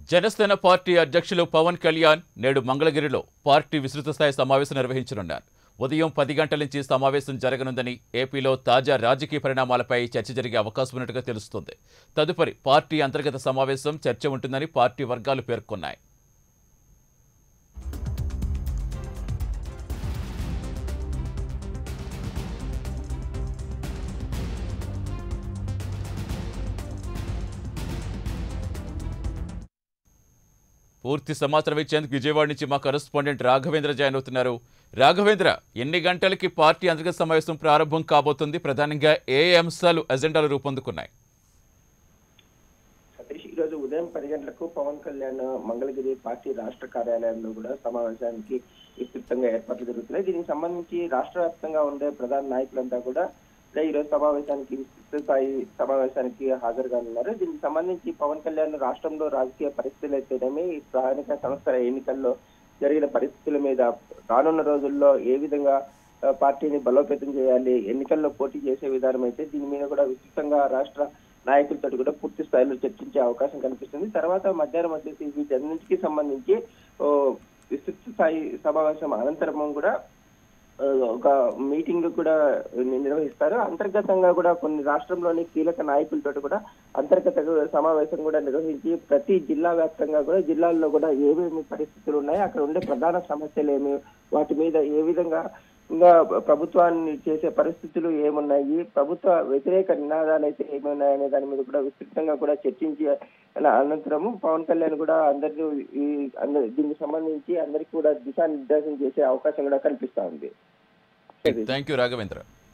Janasena party అధ్యక్షులు పవన్ కళ్యాణ్ నేడు మంగళగిరిలో పార్టీ విస్తృత స్థాయి సమావేశం నిర్వహించనున్నారు ఉదయం పది గంటల నుంచి సమావేశం జరగనుందని ఏపీలో తాజా రాజకీయ పరిణామాలపై చర్చ జరిగే అవకాశం ఉన్నట్టుగా తెలుస్తోంది తదుపరి పార్టీ అంతర్గత సమావేశం చర్చ ఉంటుందని పార్టీ వర్గాలు పేర్కొన్నాయి పూర్తి సమాచారం ఇచ్చేందుకు విజయవాడ నుంచి మా కరెస్పాండెంట్ రాఘవేంద్ర జాయిన్ అవుతున్నారు రాఘవేంద్ర ఎన్ని గంటలకి పార్టీ అంతర్గత సమావేశం ప్రారంభం కాబోతుంది ప్రధానంగా ఏ అంశాలు ఎజెండాలు రూపొందుకున్నాయి సతీష్ ఈ రోజు ఉదయం పది గంటలకు పవన్ కళ్యాణ్ మంగళగిరి పార్టీ రాష్ట్ర కార్యాలయంలో కూడా సమావేశానికి విస్తృతంగా ఏర్పాట్లు జరుగుతున్నాయి దీనికి సంబంధించి రాష్ట్ర వ్యాప్తంగా ఉండే ప్రధాన నాయకులంతా కూడా ఈ రోజు సమావేశానికి విస్తృత స్థాయి సమావేశానికి హాజరు కానున్నారు దీనికి సంబంధించి పవన్ కళ్యాణ్ రాష్ట్రంలో రాజకీయ పరిస్థితులు అయితేనేమి ఈ స్థానిక సంస్థల ఎన్నికల్లో జరిగిన పరిస్థితుల మీద రానున్న రోజుల్లో ఏ విధంగా ఆ, పార్టీని బలోపేతం చేయాలి ఎన్నికల్లో పోటీ చేసే విధానం అయితే దీని మీద కూడా విస్తృతంగా రాష్ట్ర నాయకులతో కూడా పూర్తి స్థాయిలో చర్చించే అవకాశం కనిపిస్తుంది తర్వాత మధ్యాహ్నం వచ్చేసి వీటన్నింటికి సంబంధించి ఓ, విస్తృత స్థాయి సమావేశం అనంతరం కూడా ఆ, ఒక మీటింగ్ కూడా నిర్వహిస్తారు అంతర్గతంగా కూడా కొన్ని రాష్ట్రంలోని కీలక నాయకులతో కూడా అంతర్గత సమావేశం కూడా నిర్వహించి ప్రతి జిల్లా వ్యాప్తంగా కూడా జిల్లాల్లో కూడా ఏమేమి పరిస్థితులు ఉన్నాయి అక్కడ ఉండే ప్రధాన సమస్యలు ఏమి వాటి మీద ఏ విధంగా ఇంకా ప్రభుత్వాన్ని చేసే పరిస్థితులు ఏమున్నాయి ప్రభుత్వ వ్యతిరేక నినాదాలు అయితే ఏమున్నాయి అనే దాని మీద కూడా విస్తృతంగా కూడా చర్చించి అనంతరము పవన్ కళ్యాణ్ కూడా అందరినీ ఈ అందరి దీనికి సంబంధించి అందరికీ కూడా దిశానిర్దేశం చేసే అవకాశం కూడా కనిపిస్తా ఉంది థ్యాంక్ యూ రాఘవేంద్ర